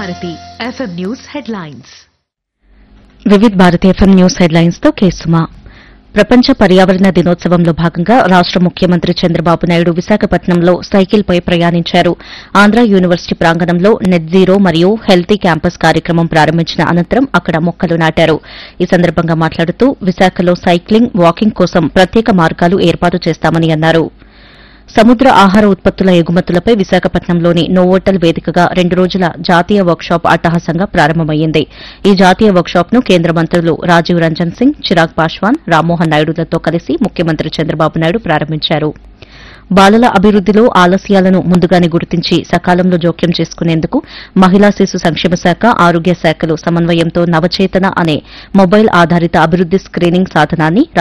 Bharati FM news headlines Vividh Bharati FM news headlines తో కేసుమా ప్రపంచ పర్యావరణ దినోత్సవంలో భాగంగా రాష్ట ముఖ్యమంత్రి చంద్రబాబు నాయుడు విశాఖపట్నంలో సైకిల్పై ప్రయాణించారు ఆంధ్ర యూనివర్సిటీ ప్రాంగణంలో నెట్ జీరో మరియు హెల్తీ క్యాంపస్ కార్యక్రమం ప్రారంభించిన అనంతరం అక్కడ మొక్కలు నాటారు ఈ సందర్భంగా మాట్లాడుతూ విశాఖలో సైక్లింగ్ వాకింగ్ కోసం ప్రత్యేక మార్గాలు ఏర్పాటు చేస్తామని అన్నారు సముద్ర ఆహార ఉత్పత్తుల ఎగుమతులపై విశాఖపట్నంలోని నోవోటల్ వేదికగా రెండు రోజుల జాతీయ వర్క్షాప్ అట్టహాసంగా ప్రారంభమైంది ఈ జాతీయ వర్క్షాప్ ను కేంద్ర మంత్రులు రాజీవ్ రంజన్ సింగ్ చిరాగ్ పాశ్వాన్ రామ్మోహన్ నాయుడులతో కలిసి ముఖ్యమంత్రి చంద్రబాబు నాయుడు ప్రారంభించారు బాలల అభివృద్దిలో ఆలస్యాలను ముందుగానే గుర్తించి సకాలంలో జోక్యం చేసుకునేందుకు మహిళా శిశు సంక్షేమ శాఖ ఆరోగ్య శాఖలు సమన్వయంతో నవచేతన అనే మొబైల్ ఆధారిత అభివృద్ది స్క్రీనింగ్ సాధనాన్ని